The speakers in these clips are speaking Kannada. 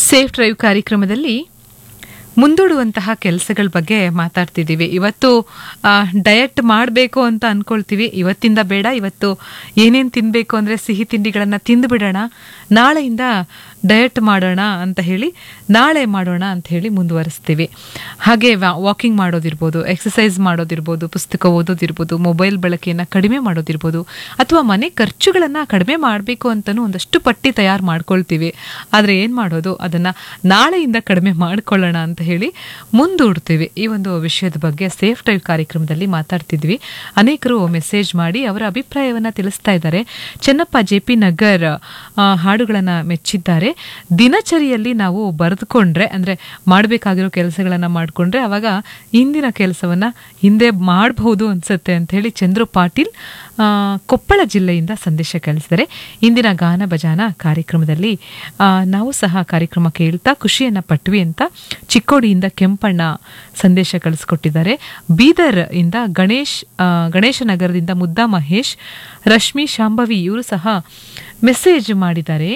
ಸೇಫ್ ಡ್ರೈವ್ ಕಾರ್ಯಕ್ರಮದಲ್ಲಿ ಮುಂದೂಡುವಂತಹ ಕೆಲಸಗಳ ಬಗ್ಗೆ ಮಾತಾಡ್ತಿದ್ದೀವಿ ಇವತ್ತು ಡಯಟ್ ಮಾಡಬೇಕು ಅಂತ ಅನ್ಕೊಳ್ತೀವಿ ಇವತ್ತಿಂದ ಬೇಡ ಇವತ್ತು ಏನೇನು ತಿನ್ನಬೇಕು ಅಂದರೆ ಸಿಹಿ ತಿಂಡಿಗಳನ್ನು ತಿಂದುಬಿಡೋಣ ನಾಳೆಯಿಂದ ಡಯಟ್ ಮಾಡೋಣ ಅಂತ ಹೇಳಿ ನಾಳೆ ಮಾಡೋಣ ಅಂತ ಹೇಳಿ ಮುಂದುವರಿಸ್ತೀವಿ ಹಾಗೆ ವಾಕಿಂಗ್ ಮಾಡೋದಿರ್ಬೋದು ಎಕ್ಸಸೈಸ್ ಮಾಡೋದಿರ್ಬೋದು ಪುಸ್ತಕ ಓದೋದಿರ್ಬೋದು ಮೊಬೈಲ್ ಬಳಕೆಯನ್ನು ಕಡಿಮೆ ಮಾಡೋದಿರ್ಬೋದು ಅಥವಾ ಮನೆ ಖರ್ಚುಗಳನ್ನು ಕಡಿಮೆ ಮಾಡಬೇಕು ಅಂತಲೂ ಒಂದಷ್ಟು ಪಟ್ಟಿ ತಯಾರು ಮಾಡ್ಕೊಳ್ತೀವಿ ಆದರೆ ಏನು ಮಾಡೋದು ಅದನ್ನು ನಾಳೆಯಿಂದ ಕಡಿಮೆ ಮಾಡ್ಕೊಳ್ಳೋಣ ಅಂತ ಹೇಳಿ ಮುಂದೂಡ್ತೀವಿ ಈ ಒಂದು ವಿಷಯದ ಬಗ್ಗೆ ಸೇಫ್ ಡ್ರೈವ್ ಕಾರ್ಯಕ್ರಮದಲ್ಲಿ ಮಾತಾಡ್ತಿದ್ವಿ ಅನೇಕರು ಮೆಸೇಜ್ ಮಾಡಿ ಅವರ ಅಭಿಪ್ರಾಯವನ್ನು ತಿಳಿಸ್ತಾ ಇದ್ದಾರೆ ಚೆನ್ನಪ್ಪ ಜೆ ಪಿ ನಗರ್ ಹಾಡುಗಳನ್ನು ಮೆಚ್ಚಿದ್ದಾರೆ ದಿನಚರಿಯಲ್ಲಿ ನಾವು ಬರೆದುಕೊಂಡ್ರೆ ಅಂದರೆ ಮಾಡಬೇಕಾಗಿರೋ ಕೆಲಸಗಳನ್ನು ಮಾಡಿಕೊಂಡ್ರೆ ಅವಾಗ ಇಂದಿನ ಕೆಲಸವನ್ನು ಹಿಂದೆ ಮಾಡಬಹುದು ಅನ್ಸುತ್ತೆ ಅಂತ ಹೇಳಿ ಚಂದ್ರು ಪಾಟೀಲ್ ಆ, ಕೊಪ್ಪಳ ಜಿಲ್ಲೆಯಿಂದ ಸಂದೇಶ ಕಳಿಸಿದರೆ ಇಂದಿನ ಗಾನ ಭಜಾನ ಕಾರ್ಯಕ್ರಮದಲ್ಲಿ ಆ, ನಾವು ಸಹ ಕಾರ್ಯಕ್ರಮ ಕೇಳ್ತಾ ಖುಷಿಯನ್ನು ಪಟ್ವಿ ಅಂತ ಚಿಕ್ಕೋಡಿಯಿಂದ ಕೆಂಪಣ್ಣ ಸಂದೇಶ ಕಳಿಸ್ಕೊಟ್ಟಿದ್ದಾರೆ ಬೀದರ್ ಇಂದ ಗಣೇಶ್ ಆ, ಗಣೇಶ ನಗರದಿಂದ ಮುದ್ದಾ ಮಹೇಶ್ ರಶ್ಮಿ ಶಾಂಭವಿ ಇವರು ಸಹ ಮೆಸೇಜ್ ಮಾಡಿದ್ದಾರೆ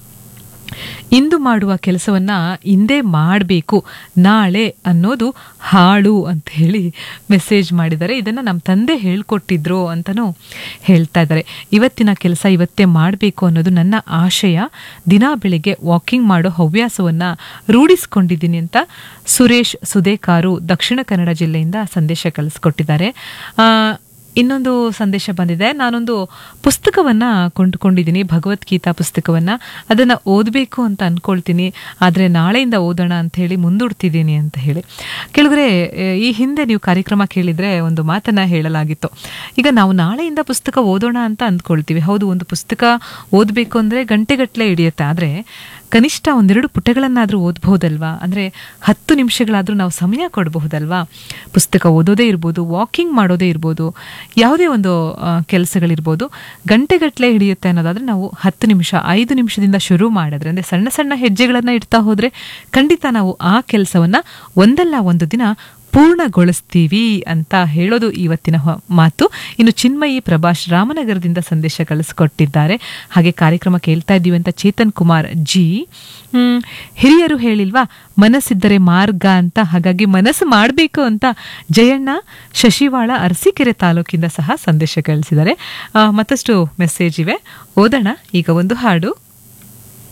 ಇಂದು ಮಾಡುವ ಕೆಲಸವನ್ನ ಇಂದೇ ಮಾಡಬೇಕು ನಾಳೆ ಅನ್ನೋದು ಹಾಳು ಅಂತ ಹೇಳಿ ಮೆಸೇಜ್ ಮಾಡಿದ್ದಾರೆ ಇದನ್ನ ನಮ್ಮ ತಂದೆ ಹೇಳ್ಕೊಟ್ಟಿದ್ರು ಅಂತಲೂ ಹೇಳ್ತಾ ಇದ್ದಾರೆ ಇವತ್ತಿನ ಕೆಲಸ ಇವತ್ತೇ ಮಾಡಬೇಕು ಅನ್ನೋದು ನನ್ನ ಆಶಯ ದಿನ ಬೆಳಿಗ್ಗೆ ವಾಕಿಂಗ್ ಮಾಡೋ ಹವ್ಯಾಸವನ್ನ ರೂಢಿಸ್ಕೊಂಡಿದ್ದೀನಿ ಅಂತ ಸುರೇಶ್ ಸುದೇಕಾರು ದಕ್ಷಿಣ ಕನ್ನಡ ಜಿಲ್ಲೆಯಿಂದ ಸಂದೇಶ ಕಳಿಸ್ಕೊಟ್ಟಿದ್ದಾರೆ ಆ, ಇನ್ನೊಂದು ಸಂದೇಶ ಬಂದಿದೆ ನಾನೊಂದು ಪುಸ್ತಕವನ್ನ ಕೊಂಡುಕೊಂಡಿದ್ದೀನಿ ಭಗವದ್ಗೀತಾ ಪುಸ್ತಕವನ್ನ ಅದನ್ನ ಓದಬೇಕು ಅಂತ ಅನ್ಕೊಳ್ತೀನಿ ಆದರೆ ನಾಳೆಯಿಂದ ಓದೋಣ ಅಂತ ಹೇಳಿ ಮುಂದೂಡ್ತಿದ್ದೀನಿ ಅಂತ ಹೇಳಿ ಕೆಳಗರೆ ಈ ಹಿಂದೆ ನೀವು ಕಾರ್ಯಕ್ರಮ ಕೇಳಿದ್ರೆ ಒಂದು ಮಾತನ್ನ ಹೇಳಲಾಗಿತ್ತು ಈಗ ನಾವು ನಾಳೆಯಿಂದ ಪುಸ್ತಕ ಓದೋಣ ಅಂತ ಅಂದ್ಕೊಳ್ತೀವಿ ಹೌದು ಒಂದು ಪುಸ್ತಕ ಓದಬೇಕು ಅಂದ್ರೆ ಗಂಟೆಗಟ್ಟಲೆ ಹಿಡಿಯುತ್ತೆ ಆದರೆ ಕನಿಷ್ಠ ಒಂದೆರಡು ಪುಟಗಳನ್ನಾದರೂ ಓದಬಹುದಲ್ವಾ ಅಂದರೆ ಹತ್ತು ನಿಮಿಷಗಳಾದರೂ ನಾವು ಸಮಯ ಕೊಡಬಹುದಲ್ವಾ ಪುಸ್ತಕ ಓದೋದೇ ಇರ್ಬೋದು ವಾಕಿಂಗ್ ಮಾಡೋದೇ ಇರ್ಬೋದು ಯಾವುದೇ ಒಂದು ಆ, ಕೆಲಸಗಳಿರ್ಬೋದು ಗಂಟೆಗಟ್ಟಲೆ ಹಿಡಿಯುತ್ತೆ ಅನ್ನೋದಾದರೆ ನಾವು ಹತ್ತು ನಿಮಿಷ ಐದು ನಿಮಿಷದಿಂದ ಶುರು ಮಾಡಿದ್ರೆ ಅಂದರೆ ಸಣ್ಣ ಸಣ್ಣ ಹೆಜ್ಜೆಗಳನ್ನು ಇಡ್ತಾ ಹೋದರೆ ಖಂಡಿತ ನಾವು ಆ ಕೆಲಸವನ್ನು ಒಂದಲ್ಲ ಒಂದು ದಿನ ಪೂರ್ಣಗೊಳಿಸ್ತೀವಿ ಅಂತ ಹೇಳೋದು ಇವತ್ತಿನ ಹೊ- ಮಾತು ಇನ್ನು ಚಿನ್ಮಯಿ ಪ್ರಭಾಷ್ ರಾಮನಗರದಿಂದ ಸಂದೇಶ ಕಳಿಸ್ಕೊಟ್ಟಿದ್ದಾರೆ ಹಾಗೆ ಕಾರ್ಯಕ್ರಮ ಕೇಳ್ತಾ ಇದ್ದೀವಿ ಅಂತ ಚೇತನ್ ಕುಮಾರ್ ಜಿ ಹ್ಮ್, ಹಿರಿಯರು ಹೇಳಿಲ್ವಾ ಮನಸ್ಸಿದ್ದರೆ ಮಾರ್ಗ ಅಂತ ಹಾಗಾಗಿ ಮನಸ್ಸು ಮಾಡಬೇಕು ಅಂತ ಜಯಣ್ಣ ಶಶಿವಾಳ ಅರಸೀಕೆರೆ ತಾಲೂಕಿಂದ ಸಹ ಸಂದೇಶ ಕಳಿಸಿದ್ದಾರೆ ಆ, ಮತ್ತಷ್ಟು ಮೆಸೇಜ್ ಇವೆ ಓದೋಣ ಈಗ ಒಂದು ಹಾಡು